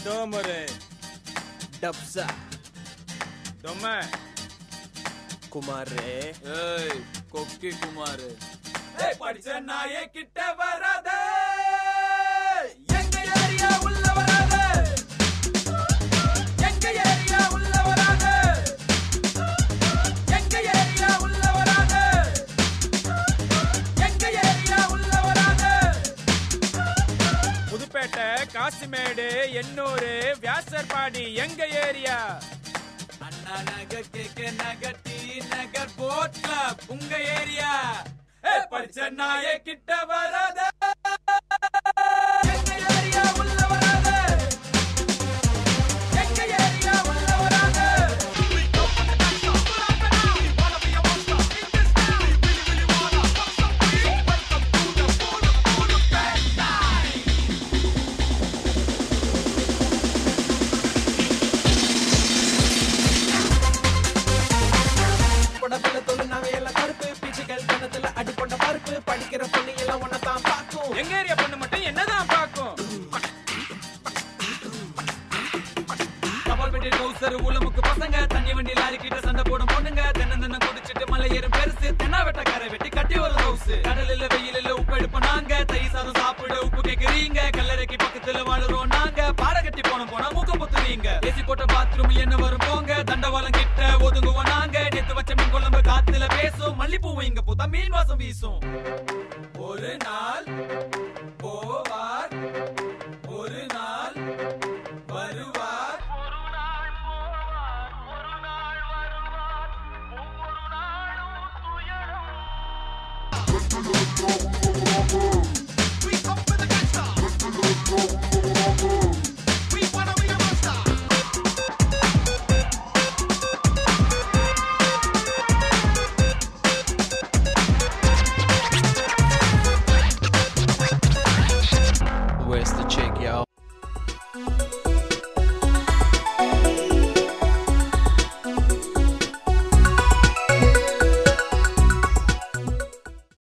டோமரு டப்சா தொம்ம குமாரே ஏய் கொக்கி குமார் படிச்ச நாயே கிட்ட வராத எங்க ஏரியா உள்ள வராத எங்க ஏரியா உள்ள வராத எங்க ஏரியா உள்ள வராத எங்க ஏரியா உள்ள வராத புதுப்பேட்டை காசிமேடு எண்ணூரு வியாசர்பாடி எங்க area Anna Nagar K K Nagar T Nagar boat club உங்க ஏரியா ஏ படிச்ச நாயே கிட்ட வராத எங்க ஏரியா உள்ள வராத எங்க ஏரியா உள்ள வராத படத்துல தொழு நாங்க எல்லாம் கருப்பு பீச்சுகள் கணத்துல அடிப்பட்ட பருப்பு படிக்கிற பொண்ணு எல்லாம் ஒன்னதான் பார்க்கும் எங்க ஏரியா பொண்ணு மட்டும் என்னதான் பாக்கும் கபால் பெட்டி டவுசர் உலமுக்கு பசங்க தண்ணி வண்டி லாரி கிட்ட சண்டை போடும் பொண்ணுங்க தென்ன தென்ன குடிச்சிட்டு மலை ஏறும் பெருசு தென்னா வெட்ட கரை வெட்டி கட்டி ஒரு ஹவுஸ் கடல் இல்ல வெயில் இல்ல உப்பு எடுப்போம் நாங்க தை சாதம் சாப்பிட உப்பு கேக்குறீங்க கல்லறைக்கு பக்கத்துல வாழுறோம் நாங்க பாட கட்டி போன போனா மூக்க புத்துறீங்க ஏசி போட்ட பாத்ரூம் என்ன வரும் போங்க தண்டவாளம் கிட்ட ஒதுங்குவோம் நாங்க நேத்து வச்ச மீன் குழம்பு காத்துல பேசும் மல்லிப்பூவும் இங்க பூத்தா மீன் வாசம் வீசும் ஒரு நாள் போவார் ஒரு நாள் வருவார் Where's the chick, yo?